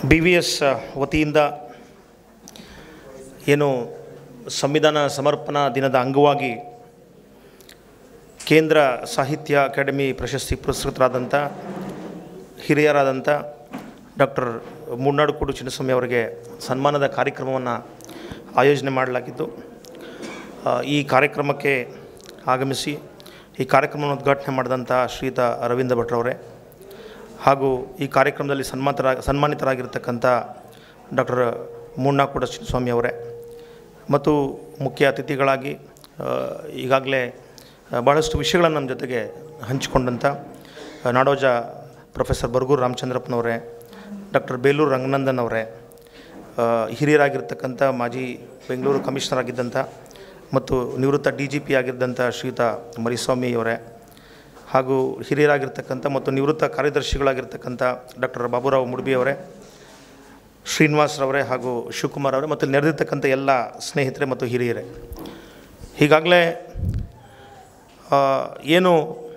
B V S ವತಿಯಿಂದ ಏನು ಸಂವಿಧಾನ ಸಮರ್ಪಣಾ ದಿನದ ಅಂಗವಾಗಿ ಕೇಂದ್ರ ಸಾಹಿತ್ಯ ಅಕಾಡೆಮಿ ಪ್ರಶಸ್ತಿ ಪುರಸ್ಕೃತರಾದಂಥ ಹಿರಿಯರಾದಂಥ ಡಾಕ್ಟರ್ ಮುನ್ನಾಡುಕೂಡು ಚಿನ್ನಸ್ವಾಮಿ ಅವರಿಗೆ ಸನ್ಮಾನದ ಕಾರ್ಯಕ್ರಮವನ್ನು ಆಯೋಜನೆ ಮಾಡಲಾಗಿದ್ದು ಆ, ಈ ಕಾರ್ಯಕ್ರಮಕ್ಕೆ ಆಗಮಿಸಿ ಈ ಕಾರ್ಯಕ್ರಮವನ್ನು ಉದ್ಘಾಟನೆ ಮಾಡಿದಂಥ ಶ್ರೀಯುತ ಅರವಿಂದ ಭಟ್ರವರೇ ಹಾಗೂ ಈ ಕಾರ್ಯಕ್ರಮದಲ್ಲಿ ಸನ್ಮಾನಿತರ ಸನ್ಮಾನಿತರಾಗಿರ್ತಕ್ಕಂಥ ಡಾಕ್ಟರ್ ಮುನ್ನಾಕೂಡ ಸ್ವಾಮಿ ಅವರೇ ಮತ್ತು ಮುಖ್ಯ ಅತಿಥಿಗಳಾಗಿ ಆ, ಈಗಾಗಲೇ ಆ, ಭಾಳಷ್ಟು ವಿಷಯಗಳನ್ನು ನಮ್ಮ ಜೊತೆಗೆ ಹಂಚಿಕೊಂಡಂಥ ಆ, ನಾಡೋಜ ಪ್ರೊಫೆಸರ್ ಬರಗೂರು ರಾಮಚಂದ್ರಪ್ಪನವರೇ ಡಾಕ್ಟರ್ ಬೇಲೂರು ರಂಗನಂದನ್ ಅವರೇ ಆ, ಹಿರಿಯರಾಗಿರ್ತಕ್ಕಂಥ ಮಾಜಿ ಬೆಂಗಳೂರು ಕಮಿಷನರ್ ಆಗಿದ್ದಂಥ ಮತ್ತು ನಿವೃತ್ತ ಡಿ ಜಿ ಪಿ ಆಗಿದ್ದಂಥ ಶ್ರೀಯುತ ಮರಿಸ್ವಾಮಿ ಅವರೇ ಹಾಗೂ ಹಿರಿಯರಾಗಿರ್ತಕ್ಕಂಥ ಮತ್ತು ನಿವೃತ್ತ ಕಾರ್ಯದರ್ಶಿಗಳಾಗಿರ್ತಕ್ಕಂಥ ಡಾಕ್ಟರ್ ಬಾಬುರಾವ್ ಮುಡ್ಬಿ ಅವರೇ ಶ್ರೀನಿವಾಸ್ರವರೇ ಹಾಗೂ ಶಿವಕುಮಾರ್ ಅವರೇ ಮತ್ತು ನೆರೆದಿರ್ತಕ್ಕಂಥ ಎಲ್ಲ ಸ್ನೇಹಿತರೆ ಮತ್ತು ಹಿರಿಯರೇ ಈಗಾಗಲೇ ಆ, ಏನು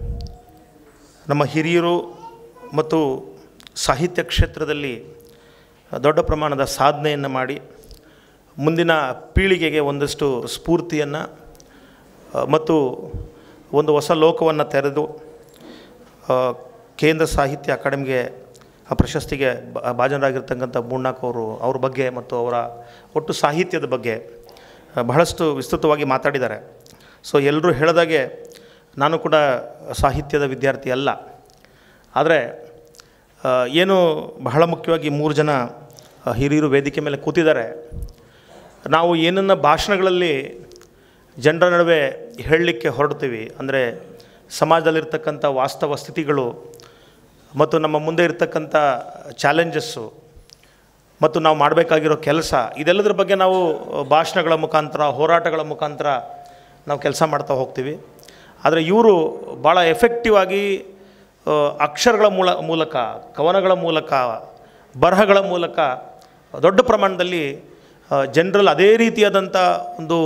ನಮ್ಮ ಹಿರಿಯರು ಮತ್ತು ಸಾಹಿತ್ಯ ಕ್ಷೇತ್ರದಲ್ಲಿ ದೊಡ್ಡ ಪ್ರಮಾಣದ ಸಾಧನೆಯನ್ನು ಮಾಡಿ ಮುಂದಿನ ಪೀಳಿಗೆಗೆ ಒಂದಷ್ಟು ಸ್ಫೂರ್ತಿಯನ್ನು ಆ, ಮತ್ತು ಒಂದು ಹೊಸ ಲೋಕವನ್ನು ತೆರೆದು ಆ, ಕೇಂದ್ರ ಸಾಹಿತ್ಯ ಅಕಾಡೆಮಿಗೆ ಆ ಪ್ರಶಸ್ತಿಗೆ ಬ- ಭಾಜನರಾಗಿರ್ತಕ್ಕಂಥ ಬೂಣ್ಣಾಕ್ ಅವರು ಅವ್ರ ಬಗ್ಗೆ ಮತ್ತು ಅವರ ಒಟ್ಟು ಸಾಹಿತ್ಯದ ಬಗ್ಗೆ ಆ, ಬಹಳಷ್ಟು ವಿಸ್ತೃತವಾಗಿ ಮಾತಾಡಿದ್ದಾರೆ ಸೊ ಎಲ್ಲರೂ ಹೇಳಿದಾಗೆ ನಾನು ಕೂಡ ಸಾಹಿತ್ಯದ ವಿದ್ಯಾರ್ಥಿ ಅಲ್ಲ ಆದರೆ ಆ, ಏನು ಬಹಳ ಮುಖ್ಯವಾಗಿ ಮೂರು ಜನ ಆ, ಹಿರಿಯರು ವೇದಿಕೆ ಮೇಲೆ ಕೂತಿದ್ದಾರೆ ನಾವು ಏನನ್ನ ಭಾಷಣಗಳಲ್ಲಿ ಜನರ ನಡುವೆ ಹೇಳಲಿಕ್ಕೆ ಹೊರಡ್ತೀವಿ ಅಂದರೆ ಸಮಾಜದಲ್ಲಿರ್ತಕ್ಕಂಥ ವಾಸ್ತವ ಸ್ಥಿತಿಗಳು ಮತ್ತು ನಮ್ಮ ಮುಂದೆ ಇರ್ತಕ್ಕಂಥ ಚಾಲೆಂಜಸ್ಸು ಮತ್ತು ನಾವು ಮಾಡಬೇಕಾಗಿರೋ ಕೆಲಸ ಇದೆಲ್ಲದರ ಬಗ್ಗೆ ನಾವು ಭಾಷಣಗಳ ಮುಖಾಂತರ ಹೋರಾಟಗಳ ಮುಖಾಂತರ ನಾವು ಕೆಲಸ ಮಾಡ್ತಾ ಹೋಗ್ತೀವಿ ಆದರೆ ಇವರು ಭಾಳ ಎಫೆಕ್ಟಿವ್ ಆಗಿ ಆ, ಅಕ್ಷರಗಳ ಮೂಲ ಮೂಲಕ ಕವನಗಳ ಮೂಲಕ ಬರಹಗಳ ಮೂಲಕ ದೊಡ್ಡ ಪ್ರಮಾಣದಲ್ಲಿ ಜನರಲ್ಲಿ ಅದೇ ರೀತಿಯಾದಂಥ ಒಂದು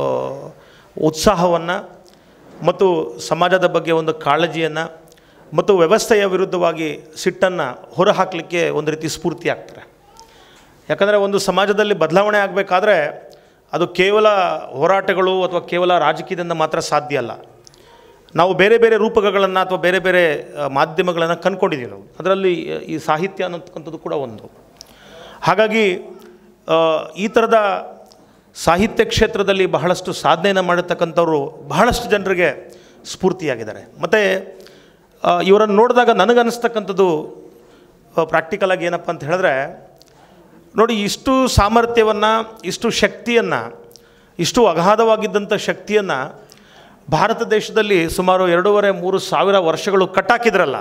ಉತ್ಸಾಹವನ್ನು ಮತ್ತು ಸಮಾಜದ ಬಗ್ಗೆ ಒಂದು ಕಾಳಜಿಯನ್ನು ಮತ್ತು ವ್ಯವಸ್ಥೆಯ ವಿರುದ್ಧವಾಗಿ ಸಿಟ್ಟನ್ನು ಹೊರಹಾಕಲಿಕ್ಕೆ ಒಂದು ರೀತಿ ಸ್ಫೂರ್ತಿ ಆಗ್ತಾರೆ ಯಾಕಂದರೆ ಒಂದು ಸಮಾಜದಲ್ಲಿ ಬದಲಾವಣೆ ಆಗಬೇಕಾದ್ರೆ ಅದು ಕೇವಲ ಹೋರಾಟಗಳು ಅಥವಾ ಕೇವಲ ರಾಜಕೀಯದಿಂದ ಮಾತ್ರ ಸಾಧ್ಯ ಅಲ್ಲ ನಾವು ಬೇರೆ ಬೇರೆ ರೂಪಕಗಳನ್ನು ಅಥವಾ ಬೇರೆ ಬೇರೆ ಆ, ಮಾಧ್ಯಮಗಳನ್ನು ಕಂಡ್ಕೊಂಡಿದ್ದೀವಿ ನಾವು ಅದರಲ್ಲಿ ಈ ಸಾಹಿತ್ಯ ಅನ್ನೋತಕ್ಕಂಥದ್ದು ಕೂಡ ಒಂದು ಹಾಗಾಗಿ ಆ, ಈ ಥರದ ಸಾಹಿತ್ಯ ಕ್ಷೇತ್ರದಲ್ಲಿ ಬಹಳಷ್ಟು ಸಾಧನೆಯನ್ನು ಮಾಡಿರ್ತಕ್ಕಂಥವ್ರು ಬಹಳಷ್ಟು ಜನರಿಗೆ ಸ್ಫೂರ್ತಿಯಾಗಿದ್ದಾರೆ ಮತ್ತು ಇವರನ್ನು ನೋಡಿದಾಗ ನನಗನ್ನಿಸ್ತಕ್ಕಂಥದ್ದು ಪ್ರಾಕ್ಟಿಕಲಾಗಿ ಏನಪ್ಪ ಅಂತ ಹೇಳಿದ್ರೆ ನೋಡಿ ಇಷ್ಟು ಸಾಮರ್ಥ್ಯವನ್ನು ಇಷ್ಟು ಶಕ್ತಿಯನ್ನು ಇಷ್ಟು ಅಗಾಧವಾಗಿದ್ದಂಥ ಶಕ್ತಿಯನ್ನು ಭಾರತ ದೇಶದಲ್ಲಿ ಸುಮಾರು ಎರಡೂವರೆ ಮೂರು ಸಾವಿರ ವರ್ಷಗಳು ಕಟ್ಟಾಕಿದ್ರಲ್ಲ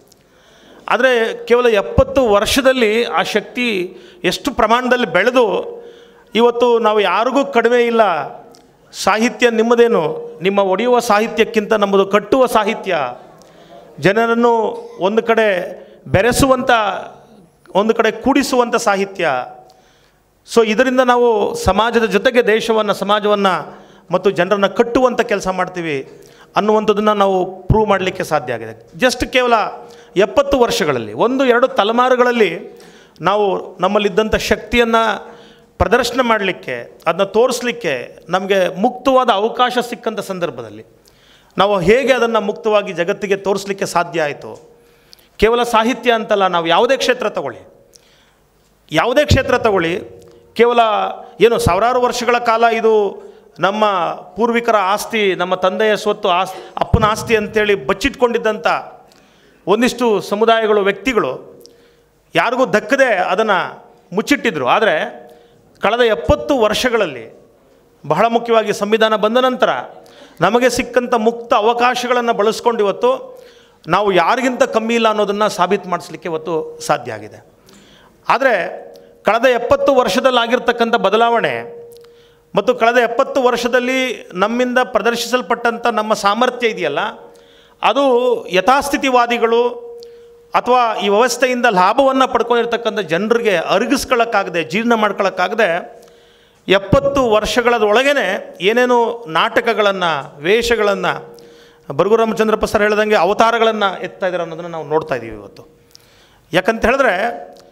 ಆದರೆ ಕೇವಲ ಎಪ್ಪತ್ತು ವರ್ಷದಲ್ಲಿ ಆ ಶಕ್ತಿ ಎಷ್ಟು ಪ್ರಮಾಣದಲ್ಲಿ ಬೆಳೆದು ಇವತ್ತು ನಾವು ಯಾರಿಗೂ ಕಡಿಮೆ ಇಲ್ಲ ಸಾಹಿತ್ಯ ನಿಮ್ಮದೇನು ನಿಮ್ಮ ಒಡೆಯುವ ಸಾಹಿತ್ಯಕ್ಕಿಂತ ನಮ್ಮದು ಕಟ್ಟುವ ಸಾಹಿತ್ಯ ಜನರನ್ನು ಒಂದು ಕಡೆ ಬೆರೆಸುವಂಥ ಒಂದು ಕಡೆ ಕೂಡಿಸುವಂಥ ಸಾಹಿತ್ಯ ಸೊ ಇದರಿಂದ ನಾವು ಸಮಾಜದ ಜೊತೆಗೆ ದೇಶವನ್ನು ಸಮಾಜವನ್ನು ಮತ್ತು ಜನರನ್ನು ಕಟ್ಟುವಂಥ ಕೆಲಸ ಮಾಡ್ತೀವಿ ಅನ್ನುವಂಥದ್ದನ್ನು ನಾವು ಪ್ರೂವ್ ಮಾಡಲಿಕ್ಕೆ ಸಾಧ್ಯ ಆಗಿದೆ ಜಸ್ಟ್ ಕೇವಲ ಎಪ್ಪತ್ತು ವರ್ಷಗಳಲ್ಲಿ ಒಂದು ಎರಡು ತಲೆಮಾರುಗಳಲ್ಲಿ ನಾವು ನಮ್ಮಲ್ಲಿದ್ದಂಥ ಶಕ್ತಿಯನ್ನು ಪ್ರದರ್ಶನ ಮಾಡಲಿಕ್ಕೆ ಅದನ್ನ ತೋರಿಸ್ಲಿಕ್ಕೆ ನಮಗೆ ಮುಕ್ತವಾದ ಅವಕಾಶ ಸಿಕ್ಕಂಥ ಸಂದರ್ಭದಲ್ಲಿ ನಾವು ಹೇಗೆ ಅದನ್ನು ಮುಕ್ತವಾಗಿ ಜಗತ್ತಿಗೆ ತೋರಿಸ್ಲಿಕ್ಕೆ ಸಾಧ್ಯ ಆಯಿತು ಕೇವಲ ಸಾಹಿತ್ಯ ಅಂತಲ್ಲ ನಾವು ಯಾವುದೇ ಕ್ಷೇತ್ರ ತಗೊಳ್ಳಿ ಯಾವುದೇ ಕ್ಷೇತ್ರ ತಗೊಳ್ಳಿ ಕೇವಲ ಏನು ಸಾವಿರಾರು ವರ್ಷಗಳ ಕಾಲ ಇದು ನಮ್ಮ ಪೂರ್ವಿಕರ ಆಸ್ತಿ ನಮ್ಮ ತಂದೆಯ ಸ್ವತ್ತು ಆಸ್ ಅಪ್ಪನ ಆಸ್ತಿ ಅಂತೇಳಿ ಬಚ್ಚಿಟ್ಕೊಂಡಿದ್ದಂಥ ಒಂದಿಷ್ಟು ಸಮುದಾಯಗಳು ವ್ಯಕ್ತಿಗಳು ಯಾರಿಗೂ ದಕ್ಕದೆ ಅದನ್ನು ಮುಚ್ಚಿಟ್ಟಿದ್ರು ಆದರೆ ಕಳೆದ ಎಪ್ಪತ್ತು ವರ್ಷಗಳಲ್ಲಿ ಬಹಳ ಮುಖ್ಯವಾಗಿ ಸಂವಿಧಾನ ಬಂದ ನಂತರ ನಮಗೆ ಸಿಕ್ಕಂಥ ಮುಕ್ತ ಅವಕಾಶಗಳನ್ನು ಬಳಸ್ಕೊಂಡು ಇವತ್ತು ನಾವು ಯಾರಿಗಿಂತ ಕಮ್ಮಿ ಇಲ್ಲ ಅನ್ನೋದನ್ನು ಸಾಬೀತು ಮಾಡಿಸ್ಲಿಕ್ಕೆ ಇವತ್ತು ಸಾಧ್ಯ ಆಗಿದೆ ಆದರೆ ಕಳೆದ ಎಪ್ಪತ್ತು ವರ್ಷದಲ್ಲಿ ಆಗಿರ್ತಕ್ಕಂಥ ಬದಲಾವಣೆ ಮತ್ತು ಕಳೆದ ಎಪ್ಪತ್ತು ವರ್ಷದಲ್ಲಿ ನಮ್ಮಿಂದ ಪ್ರದರ್ಶಿಸಲ್ಪಟ್ಟಂಥ ನಮ್ಮ ಸಾಮರ್ಥ್ಯ ಇದೆಯಲ್ಲ ಅದು ಯಥಾಸ್ಥಿತಿವಾದಿಗಳು ಅಥವಾ ಈ ವ್ಯವಸ್ಥೆಯಿಂದ ಲಾಭವನ್ನು ಪಡ್ಕೊಂಡಿರ್ತಕ್ಕಂಥ ಜನರಿಗೆ ಅರಗಿಸ್ಕೊಳ್ಳೋಕ್ಕಾಗದೆ ಜೀರ್ಣ ಮಾಡ್ಕೊಳ್ಳೋಕ್ಕಾಗದೆ ಎಪ್ಪತ್ತು ವರ್ಷಗಳದೊಳಗೇ ಏನೇನು ನಾಟಕಗಳನ್ನು ವೇಷಗಳನ್ನು ಬರಗು ರಾಮಚಂದ್ರಪ್ಪ ಸರ್ ಹೇಳ್ದಂಗೆ ಅವತಾರಗಳನ್ನು ಎತ್ತಾ ಇದ್ದಾರೆ ಅನ್ನೋದನ್ನು ನಾವು ನೋಡ್ತಾ ಇದ್ದೀವಿ ಇವತ್ತು ಯಾಕಂತ ಹೇಳಿದ್ರೆ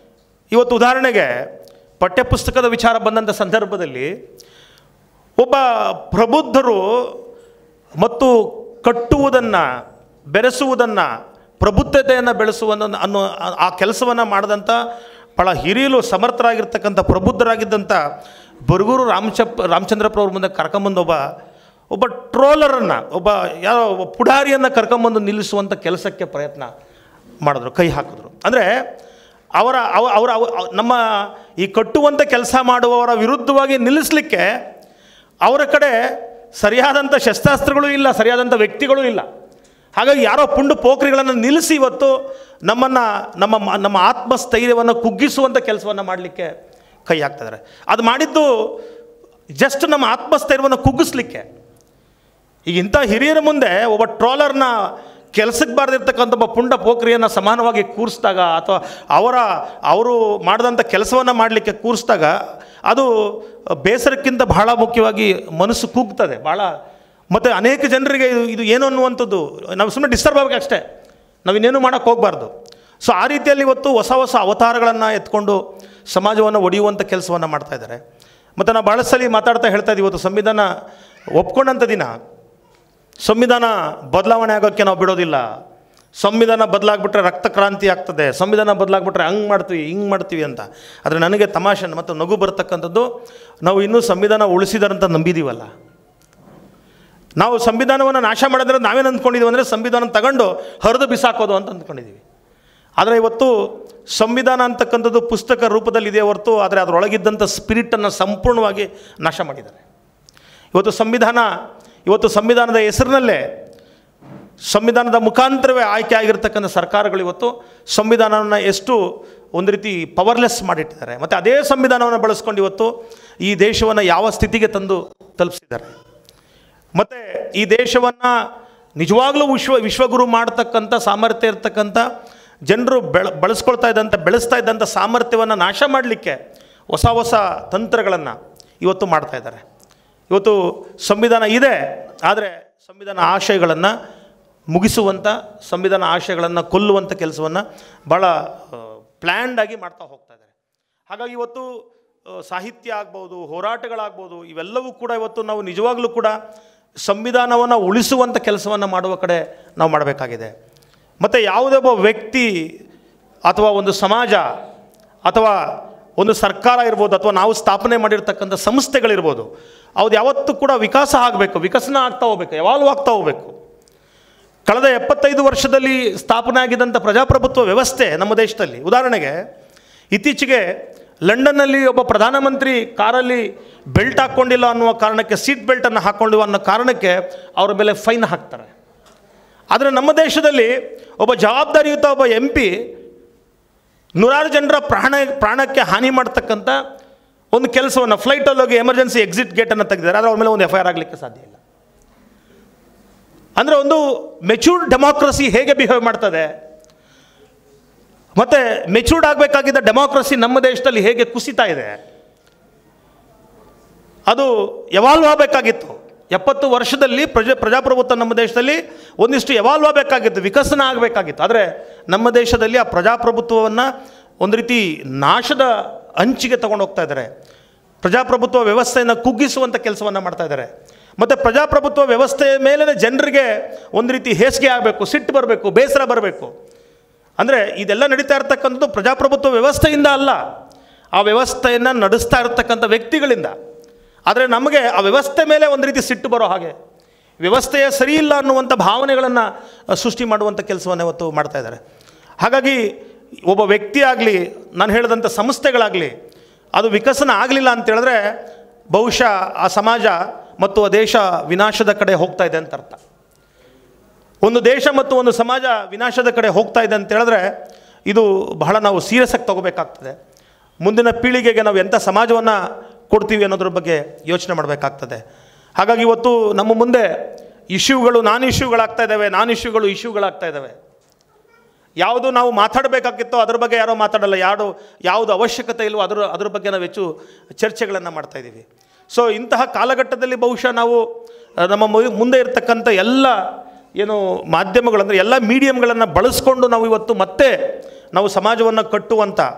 ಇವತ್ತು ಉದಾಹರಣೆಗೆ ಪಠ್ಯಪುಸ್ತಕದ ವಿಚಾರ ಬಂದಂಥ ಸಂದರ್ಭದಲ್ಲಿ ಒಬ್ಬ ಪ್ರಬುದ್ಧರು ಮತ್ತು ಕಟ್ಟುವುದನ್ನು ಬೆರೆಸುವುದನ್ನು ಪ್ರಬುದ್ಧತೆಯನ್ನು ಬೆಳೆಸುವ ಅನ್ನೋ ಆ- ಆ ಕೆಲಸವನ್ನು ಮಾಡಿದಂಥ ಭಾಳ ಹಿರಿಯಲು ಸಮರ್ಥರಾಗಿರ್ತಕ್ಕಂಥ ಪ್ರಬುದ್ಧರಾಗಿದ್ದಂಥ ಬರಗೂರು ರಾಮಚಪ್ ರಾಮಚಂದ್ರಪ್ರವ್ರ ಮುಂದೆ ಕರ್ಕೊಂಬಂದು ಒಬ್ಬ ಒಬ್ಬ ಟ್ರೋಲರನ್ನು ಒಬ್ಬ ಯಾರೋ ಒಬ್ಬ ಪುಡಾರಿಯನ್ನು ಕರ್ಕೊಂಬಂದು ನಿಲ್ಲಿಸುವಂಥ ಕೆಲಸಕ್ಕೆ ಪ್ರಯತ್ನ ಮಾಡಿದ್ರು ಕೈ ಹಾಕಿದ್ರು ಅಂದರೆ ಅವರ ಅವ ಅವರ ಅವ- ನಮ್ಮ ಈ ಕಟ್ಟುವಂಥ ಕೆಲಸ ಮಾಡುವವರ ವಿರುದ್ಧವಾಗಿ ನಿಲ್ಲಿಸಲಿಕ್ಕೆ ಅವರ ಕಡೆ ಸರಿಯಾದಂಥ ಶಸ್ತ್ರಾಸ್ತ್ರಗಳು ಇಲ್ಲ ಸರಿಯಾದಂಥ ವ್ಯಕ್ತಿಗಳು ಇಲ್ಲ ಹಾಗಾಗಿ ಯಾರೋ ಪುಂಡು ಪೋಖ್ರಿಗಳನ್ನು ನಿಲ್ಲಿಸಿ ಇವತ್ತು ನಮ್ಮನ್ನು ನಮ್ಮ ಮ- ನಮ್ಮ ಆತ್ಮಸ್ಥೈರ್ಯವನ್ನು ಕುಗ್ಗಿಸುವಂಥ ಕೆಲಸವನ್ನು ಮಾಡಲಿಕ್ಕೆ ಕೈ ಹಾಕ್ತಿದ್ದಾರೆ ಅದು ಮಾಡಿದ್ದು ಜಸ್ಟ್ ನಮ್ಮ ಆತ್ಮಸ್ಥೈರ್ಯವನ್ನು ಕುಗ್ಗಿಸ್ಲಿಕ್ಕೆ ಈಗ ಇಂಥ ಹಿರಿಯರ ಮುಂದೆ ಒಬ್ಬ ಟ್ರಾಲರ್ನ ಕೆಲಸಕ್ಕೆ ಬಾರ್ದಿರ್ತಕ್ಕಂಥ ಒಬ್ಬ ಪುಂಡ ಪೋಖ್ರಿಯನ್ನು ಸಮಾನವಾಗಿ ಕೂರಿಸಿದಾಗ ಅಥವಾ ಅವರ ಅವರು ಮಾಡಿದಂಥ ಕೆಲಸವನ್ನು ಮಾಡಲಿಕ್ಕೆ ಕೂರಿಸಿದಾಗ ಅದು ಬೇಸರಕ್ಕಿಂತ ಬಹಳ ಮುಖ್ಯವಾಗಿ ಮನಸ್ಸು ಕೂಗ್ತದೆ ಭಾಳ ಮತ್ತು ಅನೇಕ ಜನರಿಗೆ ಇದು ಇದು ಏನು ಅನ್ನುವಂಥದ್ದು ನಾವು ಸುಮ್ಮನೆ ಡಿಸ್ಟರ್ಬ್ ಆಗಬೇಕು ಅಷ್ಟೇ ನಾವು ಇನ್ನೇನು ಮಾಡೋಕ್ಕೆ ಹೋಗಬಾರ್ದು ಸೊ ಆ ರೀತಿಯಲ್ಲಿ ಇವತ್ತು ಹೊಸ ಹೊಸ ಅವತಾರಗಳನ್ನು ಎತ್ಕೊಂಡು ಸಮಾಜವನ್ನು ಒಡೆಯುವಂಥ ಕೆಲಸವನ್ನು ಮಾಡ್ತಾ ಇದ್ದಾರೆ ಮತ್ತು ನಾವು ಭಾಳ ಸಲ ಮಾತಾಡ್ತಾ ಹೇಳ್ತಾ ಇದ್ದೀವಿ ಇವತ್ತು ಸಂವಿಧಾನ ಒಪ್ಕೊಂಡಂಥ ದಿನ ಸಂವಿಧಾನ ಬದಲಾವಣೆ ಆಗೋಕ್ಕೆ ನಾವು ಬಿಡೋದಿಲ್ಲ ಸಂವಿಧಾನ ಬದಲಾಗ್ಬಿಟ್ರೆ ರಕ್ತ ಕ್ರಾಂತಿ ಆಗ್ತದೆ ಸಂವಿಧಾನ ಬದಲಾಗ್ಬಿಟ್ರೆ ಹಂಗೆ ಮಾಡ್ತೀವಿ ಹಿಂಗೆ ಮಾಡ್ತೀವಿ ಅಂತ ಆದರೆ ನನಗೆ ತಮಾಷೆ ಮತ್ತು ನಗು ಬರ್ತಕ್ಕಂಥದ್ದು ನಾವು ಇನ್ನೂ ಸಂವಿಧಾನ ಉಳಿಸಿದಾರಂತ ನಂಬಿದ್ದೀವಲ್ಲ ನಾವು ಸಂವಿಧಾನವನ್ನು ನಾಶ ಮಾಡಿದ್ರೆ ನಾವೇನು ಅಂದ್ಕೊಂಡಿದ್ದೀವಿ ಅಂದರೆ ಸಂವಿಧಾನ ತಗೊಂಡು ಹರಿದು ಬಿಸಾಕೋದು ಅಂತ ಅಂದ್ಕೊಂಡಿದ್ದೀವಿ ಆದರೆ ಇವತ್ತು ಸಂವಿಧಾನ ಅಂತಕ್ಕಂಥದ್ದು ಪುಸ್ತಕ ರೂಪದಲ್ಲಿದೆ ಹೊರತು ಆದರೆ ಅದರೊಳಗಿದ್ದಂಥ ಸ್ಪಿರಿಟನ್ನು ಸಂಪೂರ್ಣವಾಗಿ ನಾಶ ಮಾಡಿದ್ದಾರೆ ಇವತ್ತು ಸಂವಿಧಾನ ಇವತ್ತು ಸಂವಿಧಾನದ ಹೆಸರಿನಲ್ಲೇ ಸಂವಿಧಾನದ ಮುಖಾಂತರವೇ ಆಯ್ಕೆ ಆಗಿರ್ತಕ್ಕಂಥ ಸರ್ಕಾರಗಳು ಇವತ್ತು ಸಂವಿಧಾನವನ್ನು ಎಷ್ಟು ಒಂದು ರೀತಿ ಪವರ್ಲೆಸ್ ಮಾಡಿಟ್ಟಿದ್ದಾರೆ ಮತ್ತು ಅದೇ ಸಂವಿಧಾನವನ್ನು ಬಳಸ್ಕೊಂಡು ಇವತ್ತು ಈ ದೇಶವನ್ನು ಯಾವ ಸ್ಥಿತಿಗೆ ತಂದು ತಲುಪಿಸಿದ್ದಾರೆ ಮತ್ತು ಈ ದೇಶವನ್ನು ನಿಜವಾಗ್ಲೂ ವಿಶ್ವ ವಿಶ್ವಗುರು ಮಾಡ್ತಕ್ಕಂಥ ಸಾಮರ್ಥ್ಯ ಇರ್ತಕ್ಕಂಥ ಜನರು ಬೆಳ ಬಳಸ್ಕೊಳ್ತಾ ಇದ್ದಂಥ ಬೆಳೆಸ್ತಾ ಇದ್ದಂಥ ಸಾಮರ್ಥ್ಯವನ್ನು ನಾಶ ಮಾಡಲಿಕ್ಕೆ ಹೊಸ ಹೊಸ ತಂತ್ರಗಳನ್ನು ಇವತ್ತು ಮಾಡ್ತಾ ಇದ್ದಾರೆ ಇವತ್ತು ಸಂವಿಧಾನ ಇದೆ ಆದರೆ ಸಂವಿಧಾನ ಆಶಯಗಳನ್ನು ಮುಗಿಸುವಂಥ ಸಂವಿಧಾನ ಆಶಯಗಳನ್ನು ಕೊಲ್ಲುವಂಥ ಕೆಲಸವನ್ನು ಭಾಳ ಪ್ಲ್ಯಾಂಡ್ ಆಗಿ ಮಾಡ್ತಾ ಹೋಗ್ತಾ ಇದ್ದಾರೆ ಹಾಗಾಗಿ ಇವತ್ತು ಆ, ಸಾಹಿತ್ಯ ಆಗ್ಬೋದು ಹೋರಾಟಗಳಾಗ್ಬೋದು ಇವೆಲ್ಲವೂ ಕೂಡ ಇವತ್ತು ನಾವು ನಿಜವಾಗ್ಲೂ ಕೂಡ ಸಂವಿಧಾನವನ್ನು ಉಳಿಸುವಂಥ ಕೆಲಸವನ್ನು ಮಾಡುವ ಕಡೆ ನಾವು ಮಾಡಬೇಕಾಗಿದೆ ಮತ್ತು ಯಾವುದೇ ಒಬ್ಬ ವ್ಯಕ್ತಿ ಅಥವಾ ಒಂದು ಸಮಾಜ ಅಥವಾ ಒಂದು ಸರ್ಕಾರ ಇರ್ಬೋದು ಅಥವಾ ನಾವು ಸ್ಥಾಪನೆ ಮಾಡಿರ್ತಕ್ಕಂಥ ಸಂಸ್ಥೆಗಳಿರ್ಬೋದು ಅವ್ದು ಯಾವತ್ತೂ ಕೂಡ ವಿಕಾಸ ಆಗಬೇಕು ವಿಕಸನ ಆಗ್ತಾ ಹೋಗ್ಬೇಕು ಯಾವಾಗಲೂ ಆಗ್ತಾ ಹೋಗ್ಬೇಕು ಕಳೆದ ಎಪ್ಪತ್ತೈದು ವರ್ಷದಲ್ಲಿ ಸ್ಥಾಪನೆ ಆಗಿದ್ದಂಥ ಪ್ರಜಾಪ್ರಭುತ್ವ ವ್ಯವಸ್ಥೆ ನಮ್ಮ ದೇಶದಲ್ಲಿ ಉದಾಹರಣೆಗೆ ಇತ್ತೀಚೆಗೆ ಲಂಡನ್ನಲ್ಲಿ ಒಬ್ಬ ಪ್ರಧಾನಮಂತ್ರಿ ಕಾರಲ್ಲಿ ಬೆಲ್ಟ್ ಹಾಕ್ಕೊಂಡಿಲ್ಲ ಅನ್ನುವ ಕಾರಣಕ್ಕೆ ಸೀಟ್ ಬೆಲ್ಟನ್ನು ಹಾಕ್ಕೊಂಡಿಲ್ಲ ಅನ್ನೋ ಕಾರಣಕ್ಕೆ ಅವರ ಮೇಲೆ ಫೈನ್ ಹಾಕ್ತಾರೆ ಆದರೆ ನಮ್ಮ ದೇಶದಲ್ಲಿ ಒಬ್ಬ ಜವಾಬ್ದಾರಿಯುತ ಒಬ್ಬ ಎಂ ಪಿ ನೂರಾರು ಜನರ ಪ್ರಾಣ ಪ್ರಾಣಕ್ಕೆ ಹಾನಿ ಮಾಡ್ತಕ್ಕಂಥ ಒಂದು ಕೆಲಸವನ್ನು ಫ್ಲೈಟಲ್ಲಿ ಹೋಗಿ ಎಮರ್ಜೆನ್ಸಿ ಎಕ್ಸಿಟ್ ಗೇಟನ್ನು ತೆಗೆದಿದ್ದಾರೆ ಆದರೆ ಅವ್ರ ಮೇಲೆ ಒಂದು ಎಫ್ ಐ ಆರ್ ಆಗಲಿಕ್ಕೆ ಸಾಧ್ಯ ಇಲ್ಲ ಅಂದರೆ ಒಂದು ಮೆಚೂರ್ಡ್ ಡೆಮಾಕ್ರಸಿ ಹೇಗೆ ಬಿಹೇವ್ ಮಾಡ್ತದೆ ಮತ್ತು ಮೆಚೂರ್ಡ್ ಆಗಬೇಕಾಗಿದ್ದ ಡೆಮಾಕ್ರಸಿ ನಮ್ಮ ದೇಶದಲ್ಲಿ ಹೇಗೆ ಕುಸಿತಾ ಇದೆ ಅದು ಎವಾಲ್ವ್ ಆಗಬೇಕಾಗಿತ್ತು ಎಪ್ಪತ್ತು ವರ್ಷದಲ್ಲಿ ಪ್ರಜೆ ಪ್ರಜಾಪ್ರಭುತ್ವ ನಮ್ಮ ದೇಶದಲ್ಲಿ ಒಂದಿಷ್ಟು ಎವಾಲ್ವ್ ಆಗಬೇಕಾಗಿತ್ತು ವಿಕಸನ ಆಗಬೇಕಾಗಿತ್ತು ಆದರೆ ನಮ್ಮ ದೇಶದಲ್ಲಿ ಆ ಪ್ರಜಾಪ್ರಭುತ್ವವನ್ನು ಒಂದು ರೀತಿ ನಾಶದ ಅಂಚಿಗೆ ತಗೊಂಡು ಹೋಗ್ತಾ ಇದ್ದಾರೆ ಪ್ರಜಾಪ್ರಭುತ್ವ ವ್ಯವಸ್ಥೆಯನ್ನು ಕುಗ್ಗಿಸುವಂಥ ಕೆಲಸವನ್ನು ಮಾಡ್ತಾ ಇದ್ದಾರೆ ಮತ್ತು ಪ್ರಜಾಪ್ರಭುತ್ವ ವ್ಯವಸ್ಥೆಯ ಮೇಲೇ ಜನರಿಗೆ ಒಂದು ರೀತಿ ಹೇಸಿಗೆ ಆಗಬೇಕು ಸಿಟ್ಟು ಬರಬೇಕು ಬೇಸರ ಬರಬೇಕು ಅಂದರೆ ಇದೆಲ್ಲ ನಡೀತಾ ಇರ್ತಕ್ಕಂಥದ್ದು ಪ್ರಜಾಪ್ರಭುತ್ವ ವ್ಯವಸ್ಥೆಯಿಂದ ಅಲ್ಲ ಆ ವ್ಯವಸ್ಥೆಯನ್ನು ನಡೆಸ್ತಾ ಇರತಕ್ಕಂಥ ವ್ಯಕ್ತಿಗಳಿಂದ ಆದರೆ ನಮಗೆ ಆ ವ್ಯವಸ್ಥೆ ಮೇಲೆ ಒಂದು ರೀತಿ ಸಿಟ್ಟು ಬರೋ ಹಾಗೆ ವ್ಯವಸ್ಥೆಯ ಸರಿ ಇಲ್ಲ ಅನ್ನುವಂಥ ಭಾವನೆಗಳನ್ನು ಸೃಷ್ಟಿ ಮಾಡುವಂಥ ಕೆಲಸವನ್ನು ಇವತ್ತು ಮಾಡ್ತಾ ಇದ್ದಾರೆ ಹಾಗಾಗಿ ಒಬ್ಬ ವ್ಯಕ್ತಿ ಆಗಲಿ ನಾನು ಹೇಳಿದಂಥ ಸಂಸ್ಥೆಗಳಾಗಲಿ ಅದು ವಿಕಸನ ಆಗಲಿಲ್ಲ ಅಂತ ಹೇಳಿದ್ರೆ ಬಹುಶಃ ಆ ಸಮಾಜ ಮತ್ತು ಆ ದೇಶ ವಿನಾಶದ ಕಡೆ ಹೋಗ್ತಾ ಇದೆ ಅಂತ ಅರ್ಥ ಒಂದು ದೇಶ ಮತ್ತು ಒಂದು ಸಮಾಜ ವಿನಾಶದ ಕಡೆ ಹೋಗ್ತಾ ಇದೆ ಅಂತ ಹೇಳಿದ್ರೆ ಇದು ಬಹಳ ನಾವು ಸೀರಿಯಸ್ ಆಗಿ ತಗೋಬೇಕಾಗ್ತದೆ ಮುಂದಿನ ಪೀಳಿಗೆಗೆ ನಾವು ಎಂಥ ಸಮಾಜವನ್ನು ಕೊಡ್ತೀವಿ ಅನ್ನೋದ್ರ ಬಗ್ಗೆ ಯೋಚನೆ ಮಾಡಬೇಕಾಗ್ತದೆ ಹಾಗಾಗಿ ಇವತ್ತು ನಮ್ಮ ಮುಂದೆ ಇಶ್ಯೂಗಳು ನಾನ್ ಇಶ್ಯೂಗಳಾಗ್ತಾ ಇದ್ದಾವೆ ನಾನ್ ಇಶ್ಯೂಗಳು ಇಶ್ಯೂಗಳಾಗ್ತಾ ಇದ್ದಾವೆ ಯಾವುದು ನಾವು ಮಾತಾಡಬೇಕಾಗಿತ್ತೋ ಅದ್ರ ಬಗ್ಗೆ ಯಾರೋ ಮಾತಾಡಲ್ಲ ಯಾರು ಯಾವುದು ಅವಶ್ಯಕತೆ ಇಲ್ವೋ ಅದರ ಅದ್ರ ಬಗ್ಗೆ ನಾವು ಹೆಚ್ಚು ಚರ್ಚೆಗಳನ್ನು ಮಾಡ್ತಾ ಇದ್ದೀವಿ ಸೊ ಇಂತಹ ಕಾಲಘಟ್ಟದಲ್ಲಿ ಬಹುಶಃ ನಾವು ಆ, ನಮ್ಮ ಮು- ಮುಂದೆ ಇರತಕ್ಕಂಥ ಎಲ್ಲ ಏನು ಮಾಧ್ಯಮಗಳು ಅಂದರೆ ಎಲ್ಲ ಮೀಡಿಯಮ್ಗಳನ್ನು ಬಳಸ್ಕೊಂಡು ನಾವು ಇವತ್ತು ಮತ್ತೆ ನಾವು ಸಮಾಜವನ್ನು ಕಟ್ಟುವಂಥ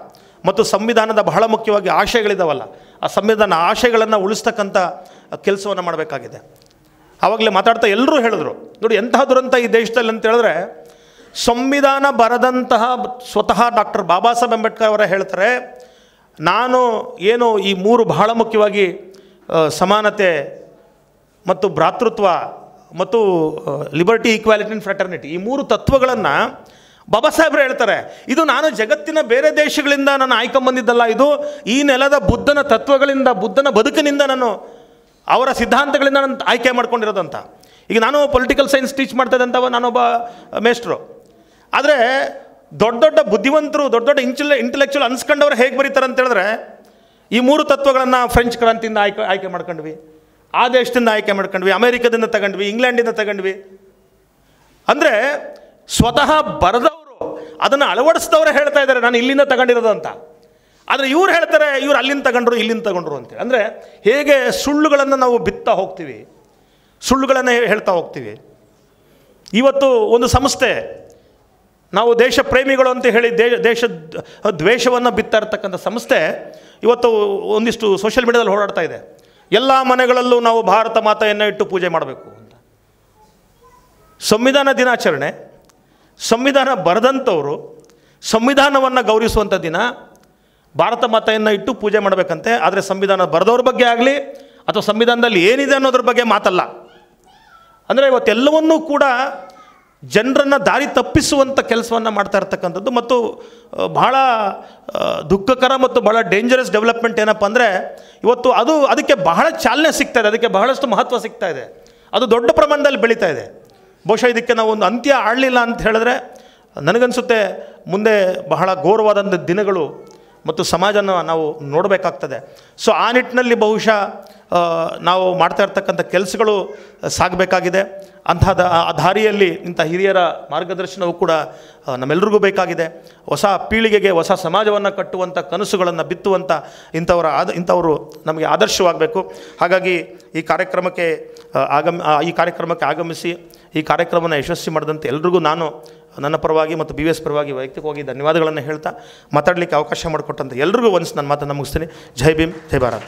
ಮತ್ತು ಸಂವಿಧಾನದ ಬಹಳ ಮುಖ್ಯವಾಗಿ ಆಶಯಗಳಿದಾವಲ್ಲ ಆ ಸಂವಿಧಾನ ಆಶಯಗಳನ್ನು ಉಳಿಸ್ತಕ್ಕಂಥ ಕೆಲಸವನ್ನು ಮಾಡಬೇಕಾಗಿದೆ ಆವಾಗಲೇ ಮಾತಾಡ್ತಾ ಎಲ್ಲರೂ ಹೇಳಿದ್ರು ನೋಡಿ ಎಂತಹ ದುರಂತ ಈ ದೇಶದಲ್ಲಿ ಅಂತ ಹೇಳಿದ್ರೆ ಸಂವಿಧಾನ ಬರೆದಂತಹ ಸ್ವತಃ ಡಾಕ್ಟರ್ ಬಾಬಾ ಸಾಹೇಬ್ ಅಂಬೇಡ್ಕರ್ ಅವರೇ ಹೇಳ್ತಾರೆ ನಾನು ಏನು ಈ ಮೂರು ಬಹಳ ಮುಖ್ಯವಾಗಿ ಆ, ಸಮಾನತೆ ಮತ್ತು ಭ್ರಾತೃತ್ವ ಮತ್ತು ಲಿಬರ್ಟಿ ಈಕ್ವಾಲಿಟಿ ಆ್ಯಂಡ್ ಫ್ರೆಟರ್ನಿಟಿ ಈ ಮೂರು ತತ್ವಗಳನ್ನು ಬಾಬಾ ಸಾಹೇಬ್ರು ಹೇಳ್ತಾರೆ ಇದು ನಾನು ಜಗತ್ತಿನ ಬೇರೆ ದೇಶಗಳಿಂದ ನಾನು ಆಯ್ಕೊಂಬಂದಿದ್ದಲ್ಲ ಇದು ಈ ನೆಲದ ಬುದ್ಧನ ತತ್ವಗಳಿಂದ ಬುದ್ಧನ ಬದುಕಿನಿಂದ ನಾನು ಅವರ ಸಿದ್ಧಾಂತಗಳಿಂದ ನಾನು ಆಯ್ಕೆ ಮಾಡ್ಕೊಂಡಿರೋದಂತ ಈಗ ನಾನು ಪೊಲಿಟಿಕಲ್ ಸೈನ್ಸ್ ಟೀಚ್ ಮಾಡ್ತಾ ಇದ್ದಂಥವ ನಾನೊಬ್ಬ ಮೇಸ್ಟ್ರು ಆದರೆ ದೊಡ್ಡ ದೊಡ್ಡ ಬುದ್ಧಿವಂತರು ದೊಡ್ಡ ದೊಡ್ಡ ಇಂಟೆಲೆ ಇಂಟೆಲೆಕ್ಚುವಲ್ ಅನ್ಸ್ಕೊಂಡವ್ರು ಹೇಗೆ ಬರೀತಾರೆ ಅಂತ ಹೇಳಿದ್ರೆ ಈ ಮೂರು ತತ್ವಗಳನ್ನು ಫ್ರೆಂಚ್ ಕ್ರಾಂತಿಯಿಂದ ಆಯ್ಕೆ ಆಯ್ಕೆ ಮಾಡ್ಕೊಂಡ್ವಿ ಆ ದೇಶದಿಂದ ಆಯ್ಕೆ ಮಾಡ್ಕೊಂಡ್ವಿ ಅಮೇರಿಕದಿಂದ ತಗೊಂಡ್ವಿ ಇಂಗ್ಲೆಂಡಿಂದ ತಗೊಂಡ್ವಿ ಅಂದರೆ ಸ್ವತಃ ಬರೆದವರು ಅದನ್ನು ಅಳವಡಿಸಿದವರೇ ಹೇಳ್ತಾ ಇದ್ದಾರೆ ನಾನು ಇಲ್ಲಿಂದ ತಗೊಂಡಿರೋದು ಅಂತ ಆದರೆ ಇವ್ರು ಹೇಳ್ತಾರೆ ಇವ್ರು ಅಲ್ಲಿಂದ ತಗೊಂಡ್ರು ಇಲ್ಲಿಂದ ತಗೊಂಡ್ರು ಅಂತೇಳಿ ಅಂದರೆ ಹೇಗೆ ಸುಳ್ಳುಗಳನ್ನು ನಾವು ಬಿತ್ತಾ ಹೋಗ್ತೀವಿ ಸುಳ್ಳುಗಳನ್ನು ಹೇಳ್ತಾ ಹೋಗ್ತೀವಿ ಇವತ್ತು ಒಂದು ಸಂಸ್ಥೆ ನಾವು ದೇಶ ಪ್ರೇಮಿಗಳು ಅಂತ ಹೇಳಿ ದೇಶ ದೇಶ ದ್ವೇಷವನ್ನು ಬಿತ್ತಾ ಇರ್ತಕ್ಕಂಥ ಸಂಸ್ಥೆ ಇವತ್ತು ಒಂದಿಷ್ಟು ಸೋಷಿಯಲ್ ಮೀಡಿಯಾದಲ್ಲಿ ಓಡಾಡ್ತಾ ಇದೆ ಎಲ್ಲ ಮನೆಗಳಲ್ಲೂ ನಾವು ಭಾರತ ಮಾತೆಯನ್ನು ಇಟ್ಟು ಪೂಜೆ ಮಾಡಬೇಕು ಅಂತ ಸಂವಿಧಾನ ದಿನಾಚರಣೆ ಸಂವಿಧಾನ ಬರೆದಂಥವರು ಸಂವಿಧಾನವನ್ನು ಗೌರವಿಸುವಂಥ ದಿನ ಭಾರತ ಮಾತೆಯನ್ನು ಇಟ್ಟು ಪೂಜೆ ಮಾಡಬೇಕಂತೆ ಆದರೆ ಸಂವಿಧಾನ ಬರೆದವ್ರ ಬಗ್ಗೆ ಆಗಲಿ ಅಥವಾ ಸಂವಿಧಾನದಲ್ಲಿ ಏನಿದೆ ಅನ್ನೋದ್ರ ಬಗ್ಗೆ ಮಾತಲ್ಲ ಅಂದರೆ ಇವತ್ತೆಲ್ಲವನ್ನೂ ಕೂಡ ಜನರನ್ನು ದಾರಿ ತಪ್ಪಿಸುವಂಥ ಕೆಲಸವನ್ನು ಮಾಡ್ತಾ ಇರ್ತಕ್ಕಂಥದ್ದು ಮತ್ತು ಆ, ಬಹಳ ಆ, ದುಃಖಕರ ಮತ್ತು ಬಹಳ ಡೇಂಜರಸ್ ಡೆವಲಪ್ಮೆಂಟ್ ಏನಪ್ಪ ಅಂದರೆ ಇವತ್ತು ಅದು ಅದಕ್ಕೆ ಬಹಳ ಚಾಲನೆ ಸಿಗ್ತಾ ಇದೆ ಅದಕ್ಕೆ ಬಹಳಷ್ಟು ಮಹತ್ವ ಸಿಗ್ತಾ ಇದೆ ಅದು ದೊಡ್ಡ ಪ್ರಮಾಣದಲ್ಲಿ ಬೆಳೀತಾ ಇದೆ ಬಹುಶಃ ಇದಕ್ಕೆ ನಾವು ಒಂದು ಅಂತ್ಯ ಆಡಲಿಲ್ಲ ಅಂತ ಹೇಳಿದ್ರೆ ನನಗನ್ಸುತ್ತೆ ಮುಂದೆ ಬಹಳ ಘೋರವಾದಂಥ ದಿನಗಳು ಮತ್ತು ಸಮಾಜನ ನಾವು ನೋಡಬೇಕಾಗ್ತದೆ ಸೊ ಆ ನಿಟ್ಟಿನಲ್ಲಿ ಬಹುಶಃ ಆ, ನಾವು ಮಾಡ್ತಾ ಇರ್ತಕ್ಕಂಥ ಕೆಲಸಗಳು ಸಾಗಬೇಕಾಗಿದೆ ಅಂತಹ ಆ ದಾರಿಯಲ್ಲಿ ಇಂಥ ಹಿರಿಯರ ಮಾರ್ಗದರ್ಶನವು ಕೂಡ ಆ, ನಮ್ಮೆಲ್ಲರಿಗೂ ಬೇಕಾಗಿದೆ ಹೊಸ ಪೀಳಿಗೆಗೆ ಹೊಸ ಸಮಾಜವನ್ನು ಕಟ್ಟುವಂಥ ಕನಸುಗಳನ್ನು ಬಿತ್ತುವಂಥ ಇಂಥವರ ಆದ ಇಂಥವರು ನಮಗೆ ಆದರ್ಶವಾಗಬೇಕು ಹಾಗಾಗಿ ಈ ಕಾರ್ಯಕ್ರಮಕ್ಕೆ ಆ, ಆಗಮ್ ಆ, ಈ ಕಾರ್ಯಕ್ರಮಕ್ಕೆ ಆಗಮಿಸಿ ಈ ಕಾರ್ಯಕ್ರಮವನ್ನು ಯಶಸ್ವಿ ಮಾಡಿದಂಥ ಎಲ್ರಿಗೂ ನಾನು ನನ್ನ ಪರವಾಗಿ ಮತ್ತು ಬಿ ಎಸ್ ಪರವಾಗಿ ವೈಯಕ್ತಿಕವಾಗಿ ಧನ್ಯವಾದಗಳನ್ನು ಹೇಳ್ತಾ ಮಾತಾಡಲಿಕ್ಕೆ ಅವಕಾಶ ಮಾಡಿಕೊಟ್ಟಂಥ ಎಲ್ರಿಗೂ ಒನ್ಸ್ ನನ್ನ ಮಾತನ್ನು ಮುಗಿಸ್ತೀನಿ ಜೈ ಭೀಮ್ ಜೈ ಭಾರತ್